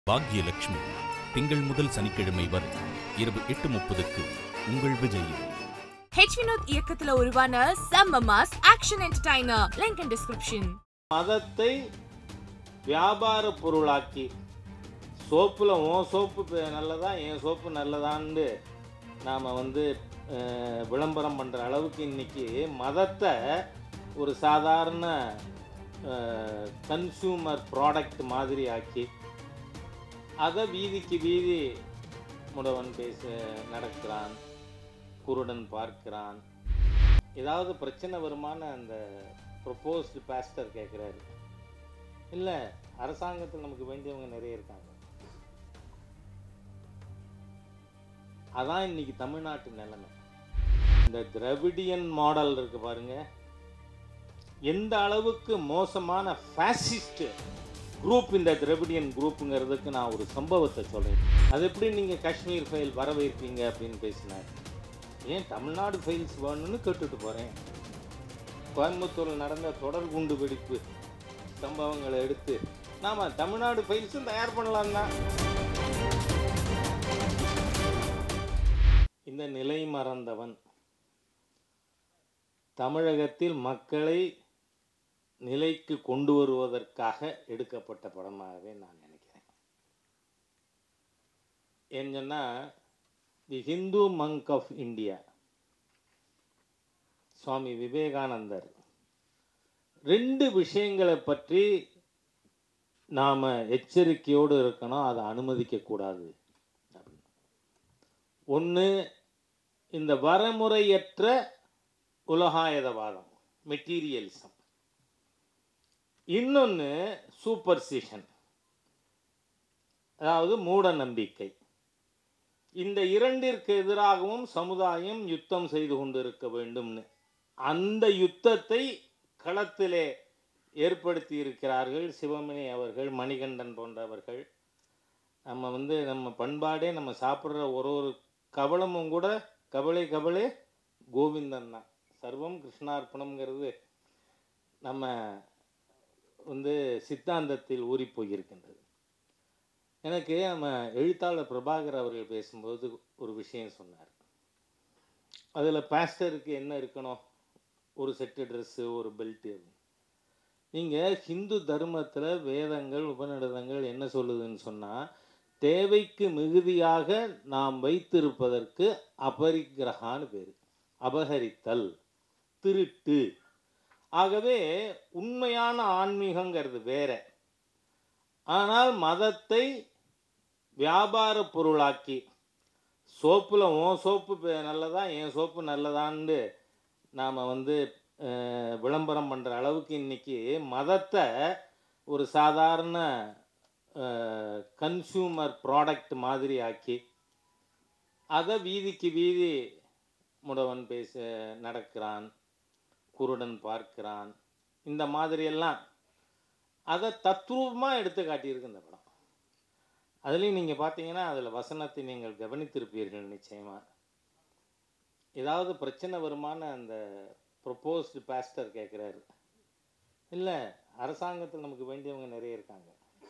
பாக்யலட்சுமி திங்கள் முதல் சனிக்கிழமை வரை இரவு எட்டு முப்பதுக்கு உங்கள் விஜயில் ஹெச் வினோத் இயக்கத்துல உருவான செம்ம mass action entertainer link in description மதத்தை வியாபார பொருளாக்கி சோப்பில் உன் சோப்பு பே- நல்லதா என் சோப்பு நல்லதான்னு நாம் வந்து அஹ், விளம்பரம் பண்ணுற அளவுக்கு இன்னைக்கு மதத்தை ஒரு சாதாரண கன்சியூமர் ப்ராடக்ட் மாதிரி ஆக்கி அதை வீதிக்கு வீதி முடவன் பேச நடக்கிறான் குருடன் பார்க்கிறான் ஏதாவது பிரச்சனை வருமான அந்த ப்ரொப்போஸ்டு பாஸ்டர் கேட்குறாரு இல்லை அரசாங்கத்தில் நமக்கு வேண்டியவங்க நிறைய இருக்காங்க அதான் இன்னைக்கு தமிழ்நாட்டு நிலைமை இந்த திராவிடியன் மாடல் இருக்கு பாருங்க எந்த அளவுக்கு மோசமான ஃபேசிஸ்ட் குரூப் இந்த திராவிடியன் குரூப்புங்கிறதுக்கு நான் ஒரு சம்பவத்தை சொல்றேன் அது எப்படி நீங்கள் காஷ்மீர் ஃபைல் வரவேற்பீங்க அப்படின்னு பேசினார் ஏன் தமிழ்நாடு ஃபைல்ஸ் வேணும்னு கேட்டுட்டு போகிறேன் கோயம்புத்தூரில் நடந்த தொடர் குண்டு வெடிப்பு சம்பவங்களை எடுத்து நாம தமிழ்நாடு ஃபைல்ஸும் தயார் பண்ணலாம் தான் இந்த நிலை மறந்தவன் தமிழகத்தில் மக்களை நிலைக்கு கொண்டு வருவதற்காக எடுக்கப்பட்ட படமாகவே நான் நினைக்கிறேன் ஏன்னு சொன்னால் the Hindu monk of India Swami Vivekanandar ரெண்டு விஷயங்களை பற்றி நாம் எச்சரிக்கையோடு இருக்கணும் அதை அனுமதிக்கக்கூடாது ஒன்று இந்த வரமுறையற்ற உலகாயதவாதம் மெட்டீரியலிசம் இன்னொன்று சூப்பர்சிஷன் அதாவது மூட நம்பிக்கை இந்த இரண்டிற்கு எதிராகவும் சமுதாயம் யுத்தம் செய்து கொண்டிருக்க வேண்டும்னு அந்த யுத்தத்தை களத்திலே ஏற்படுத்தி இருக்கிறார்கள் சிவமணி அவர்கள் மணிகண்டன் போன்றவர்கள் நம்ம வந்து நம்ம பண்பாடே நம்ம சாப்பிட்ற ஒரு ஒரு கவளமும் கூட கவலை கவலை கோவிந்தன் தான் சர்வம் கிருஷ்ணார்ப்பணம்ங்கிறது நம்ம வந்து சித்தாந்தத்தில் ஊறி போயிருக்கின்றது எனக்கு நம்ம எழுத்தாளர் பிரபாகர் அவர்கள் பேசும்போது ஒரு விஷயம் சொன்னார் அதில் பாஸ்டருக்கு என்ன இருக்கணும் ஒரு செட்டு ட்ரெஸ்ஸு ஒரு பெல்ட்டு நீங்கள் ஹிந்து தர்மத்தில் வேதங்கள் உபநிடதங்கள் என்ன சொல்லுதுன்னு சொன்னால் தேவைக்கு மிகுதியாக நாம் வைத்திருப்பதற்கு அபரிக்கிரகான்னு பேர் அபகரித்தல் திருட்டு ஆகவே உண்மையான ஆன்மீகங்கிறது வேற ஆனால் மதத்தை வியாபார பொருளாக்கி சோப்பில் உன் சோப்பு பே- நல்லதா என் சோப்பு நல்லதான்னு நாம் வந்து அஹ், விளம்பரம் பண்ணுற அளவுக்கு இன்னைக்கு மதத்தை ஒரு சாதாரண கன்சியூமர் ப்ராடக்ட் மாதிரி ஆக்கி அதை வீதிக்கு வீதி முடவன் பேச நடக்கிறான் குருடன் பார்க்கிறான் இந்த மாதிரியெல்லாம் அதை தத்ரூபமாக எடுத்து காட்டியிருக்கு இந்த படம் அதுலேயும் நீங்கள் பார்த்தீங்கன்னா அதில் வசனத்தை நீங்கள் கவனித்திருப்பீர்கள் நிச்சயமாக ஏதாவது பிரச்சனை வருமான அந்த ப்ரொப்போஸ்டு பாஸ்டர் கேட்குறாரு இல்லை அரசாங்கத்தில் நமக்கு வேண்டியவங்க நிறைய இருக்காங்க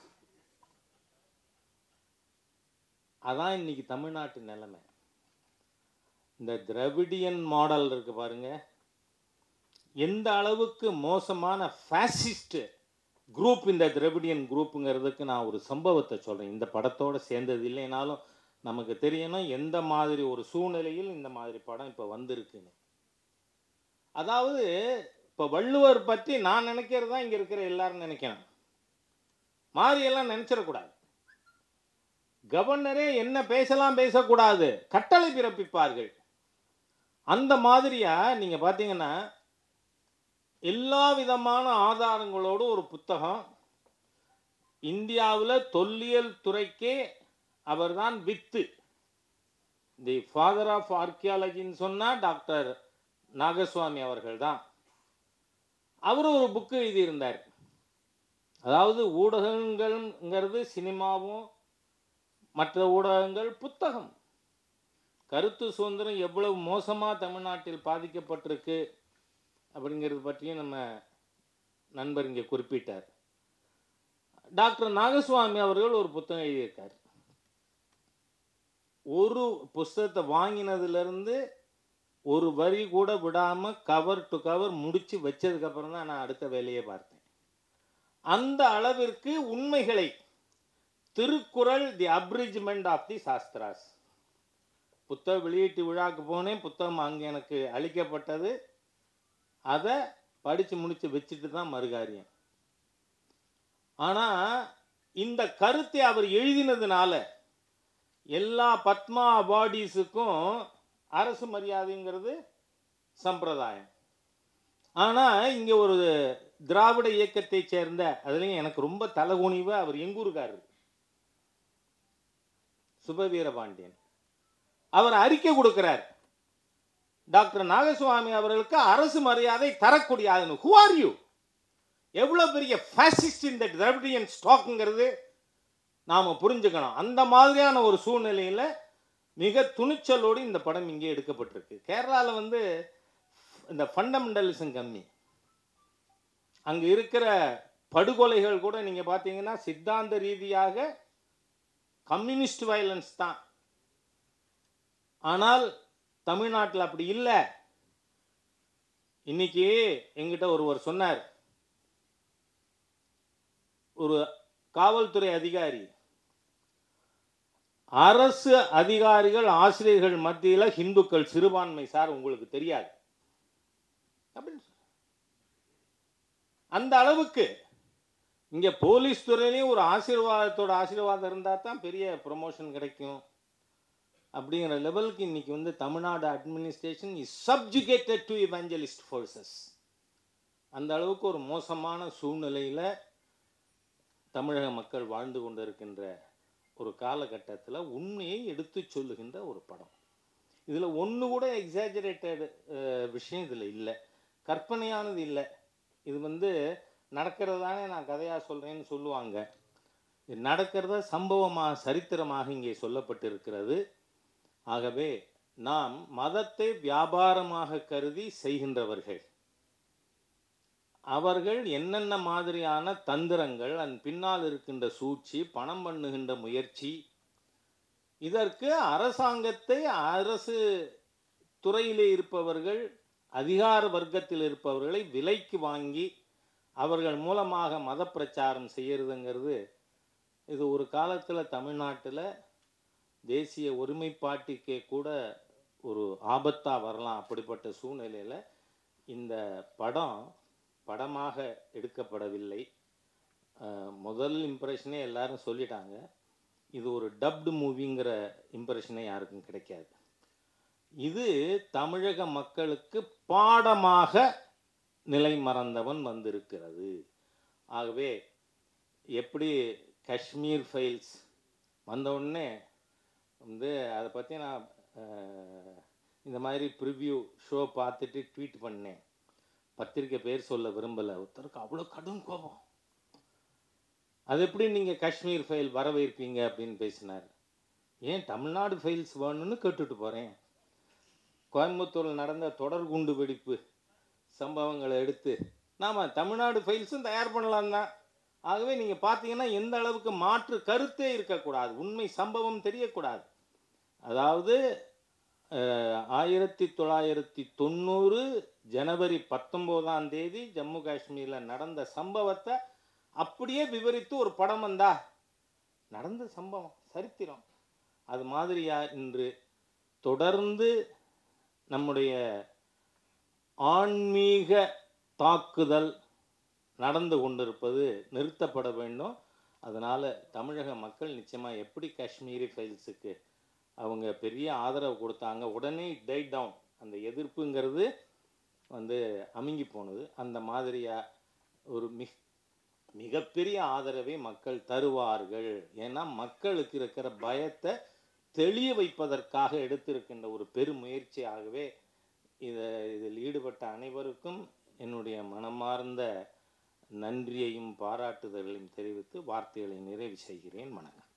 அதான் இன்னைக்கு தமிழ்நாட்டு நிலைமை இந்த திராவிடியன் மாடல் இருக்கு பாருங்க எந்த அளவுக்கு மோசமான ஃபேசிஸ்ட் குரூப் இந்த திராவிடியன் குரூப்புங்கிறதுக்கு நான் ஒரு சம்பவத்தை சொல்கிறேன் இந்த படத்தோடு சேர்ந்தது இல்லைனாலும் நமக்கு தெரியணும் எந்த மாதிரி ஒரு சூழ்நிலையில் இந்த மாதிரி படம் இப்போ வந்திருக்குன்னு அதாவது இப்போ வள்ளுவர் பற்றி நான் நினைக்கிறது தான் இங்கே இருக்கிற எல்லாரும் நினைக்கணும் மாறியெல்லாம் நினச்சிடக்கூடாது கவர்னரே என்ன பேசலாம் பேசக்கூடாது கட்டளை பிறப்பிப்பார்கள் அந்த மாதிரியா நீங்க பார்த்தீங்கன்னா எல்லா விதமான ஆதாரங்களோடு ஒரு புத்தகம் இந்தியாவில் தொல்லியல் துறைக்கே அவர்தான் வித்து தி ஃபாதர் ஆஃப் ஆர்கியாலஜின்னு சொன்னால் டாக்டர் நாகசுவாமி அவர்கள் தான் அவர் ஒரு புக்கு எழுதியிருந்தார் அதாவது ஊடகங்கள்ங்கிறது சினிமாவும் மற்ற ஊடகங்கள் புத்தகம் கருத்து சுதந்திரம் எவ்வளவு மோசமாக தமிழ்நாட்டில் பாதிக்கப்பட்டிருக்கு அப்படிங்கிறது பற்றியும் நம்ம நண்பர் இங்கே குறிப்பிட்டார் டாக்டர் நாகசுவாமி அவர்கள் ஒரு புத்தகம் எழுதியிருக்காரு ஒரு புஸ்தகத்தை வாங்கினதுலேருந்து ஒரு வரி கூட விடாமல் கவர் டு கவர் முடித்து வச்சதுக்கப்புறம் தான் நான் அடுத்த வேலையை பார்த்தேன் அந்த அளவிற்கு உண்மைகளை Thirukkural the abridgement of the Shastras புத்தக வெளியீட்டு விழாக்கு போனேன் புத்தகம் அங்கே எனக்கு அளிக்கப்பட்டது அதை படித்து முடித்து வச்சுட்டு தான் மறுகாரியம் ஆனால் இந்த கருத்தை அவர் எழுதினதுனால எல்லா பத்மா அவார்டீஸுக்கும் அரசு மரியாதைங்கிறது சம்பிரதாயம் ஆனால் இங்கே ஒரு திராவிட இயக்கத்தை சேர்ந்த அதுலேயும் எனக்கு ரொம்ப தலகுனிவு அவர் எங்கூருக்காரர் சுபவீரபாண்டியன் அவர் அறிக்கை கொடுக்கிறார் டாக்டர் நாகசுவாமி அவர்களுக்கு அரசு மரியாதை தரக்கூடிய ஹூ ஆர் யூ எவ்வளோ பெரிய ஃபேசிஸ்ட் இந்த திராவிடியன் ஸ்டாக்குங்கிறது நாம் புரிஞ்சுக்கணும் அந்த மாதிரியான ஒரு சூழ்நிலையில் மிக துணிச்சலோடு இந்த படம் இங்கே எடுக்கப்பட்டிருக்கு கேரளாவில் வந்து இந்த ஃபண்டமெண்டலிசம் கம்மி அங்கே இருக்கிற படுகொலைகள் கூட நீங்கள் பார்த்தீங்கன்னா சித்தாந்த ரீதியாக கம்யூனிஸ்ட் வயலன்ஸ் தான் ஆனால் தமிழ்நாட்டில் அப்படி இல்லை இன்னைக்கு எங்கிட்ட ஒருவர் சொன்னார் ஒரு காவல்துறை அதிகாரி அரசு அதிகாரிகள் ஆசிரியர்கள் மத்தியில் ஹிந்துக்கள் சிறுபான்மை சார் உங்களுக்கு தெரியாது அப்படின்னு சொன்னார். அந்த அளவுக்கு இங்க போலீஸ் துறையிலையும் ஒரு ஆசீர்வாதத்தோட ஆசீர்வாதம் இருந்தால் தான் பெரிய ப்ரொமோஷன் கிடைக்கும் அப்படிங்கிற லெவலுக்கு இன்னைக்கு வந்து Tamil Nadu administration is subjugated to evangelist forces அந்த அளவுக்கு ஒரு மோசமான சூழ்நிலையில் தமிழக மக்கள் வாழ்ந்து கொண்டிருக்கின்ற ஒரு காலகட்டத்தில் உண்மையை எடுத்துச் சொல்லுகின்ற ஒரு படம் இதில் ஒன்று கூட எக்ஸாஜரேட்டட் விஷயம் இதில் இல்லை கற்பனையானது இல்லை இது வந்து நடக்கிறதானே நான் கதையாக சொல்கிறேன்னு சொல்லுவாங்க இது நடக்கிறத சம்பவமாக சரித்திரமாக இங்கே சொல்லப்பட்டிருக்கிறது ஆகவே நாம் மதத்தை வியாபாரமாக கருதி செய்கின்றவர்கள் அவர்கள் என்னென்ன மாதிரியான தந்திரங்கள் அதன் பின்னால் இருக்கின்ற சூழ்ச்சி பணம் பண்ணுகின்ற முயற்சி இதற்கு அரசாங்கத்தை அரசு துறையிலே இருப்பவர்கள் அதிகார வர்க்கத்தில் இருப்பவர்களை விலைக்கு வாங்கி அவர்கள் மூலமாக மத பிரச்சாரம் செய்யறதுங்கிறது இது ஒரு காலத்தில் தமிழ்நாட்டில் தேசிய ஒருமைப்பாட்டுக்கே கூட ஒரு ஆபத்தாக வரலாம் அப்படிப்பட்ட சூழ்நிலையில் இந்த படம் படமாக எடுக்கப்படவில்லை அஹ், முதல் இம்ப்ரெஷனே எல்லாரும் சொல்லிட்டாங்க இது ஒரு டப்டு மூவிங்கிற இம்ப்ரெஷனே யாருக்கும் கிடைக்காது இது தமிழக மக்களுக்கு பாடமாக நிலை மறந்தவன் வந்திருக்கிறது ஆகவே எப்படி காஷ்மீர் ஃபைல்ஸ் வந்த உடனே வந்து அதை பற்றி நான் அஹ், இந்த மாதிரி ப்ரிவ்யூ ஷோ பார்த்துட்டு ட்வீட் பண்ணேன் பத்திரிக்கை பேர் சொல்ல விரும்பலை ஒருத்தருக்கு அவ்வளோ கடும் கோபம் அது எப்படி நீங்கள் காஷ்மீர் ஃபைல் வரவேற்பீங்க அப்படின்னு பேசினார் ஏன் தமிழ்நாடு ஃபைல்ஸ் வேணும்னு கேட்டுட்டு போகிறேன் கோயம்புத்தூரில் நடந்த தொடர் குண்டு வெடிப்பு சம்பவங்களை எடுத்து நாம் தமிழ்நாடு ஃபைல்ஸும் தயார் பண்ணலாம் தான் ஆகவே நீங்கள் பார்த்தீங்கன்னா எந்த அளவுக்கு மாற்று கருத்தே இருக்கக்கூடாது உண்மை சம்பவம் தெரியக்கூடாது அதாவது அஹ், ஆயிரத்தி தொள்ளாயிரத்தி தொண்ணூறு ஜனவரி பத்தொம்போதாம் தேதி ஜம்மு காஷ்மீரில் நடந்த சம்பவத்தை அப்படியே விவரித்து ஒரு படம் வந்தா நடந்த சம்பவம் சரித்திரம் அது மாதிரியா இன்று தொடர்ந்து நம்முடைய ஆன்மீக தாக்குதல் நடந்து கொண்டிருப்பது நிறுத்தப்பட வேண்டும் அதனால் தமிழக மக்கள் நிச்சயமாக எப்படி காஷ்மீரி ஃபைல்ஸுக்கு அவங்க பெரிய ஆதரவு கொடுத்தாங்க உடனே டை டவுன் அந்த எதிர்ப்புங்கிறது வந்து அமுங்கி போனது அந்த மாதிரியாக ஒரு மிக மிகப்பெரிய ஆதரவை மக்கள் தருவார்கள் ஏன்னா மக்களுக்கு இருக்கிற பயத்தை தெளிய வைப்பதற்காக எடுத்திருக்கின்ற ஒரு பெருமுயற்சியாகவே இதை இதில் ஈடுபட்ட அனைவருக்கும் என்னுடைய மனமார்ந்த நன்றியையும் பாராட்டுதலையும் தெரிவித்து வார்த்தைகளை நிறைவு செய்கிறேன் வணக்கம்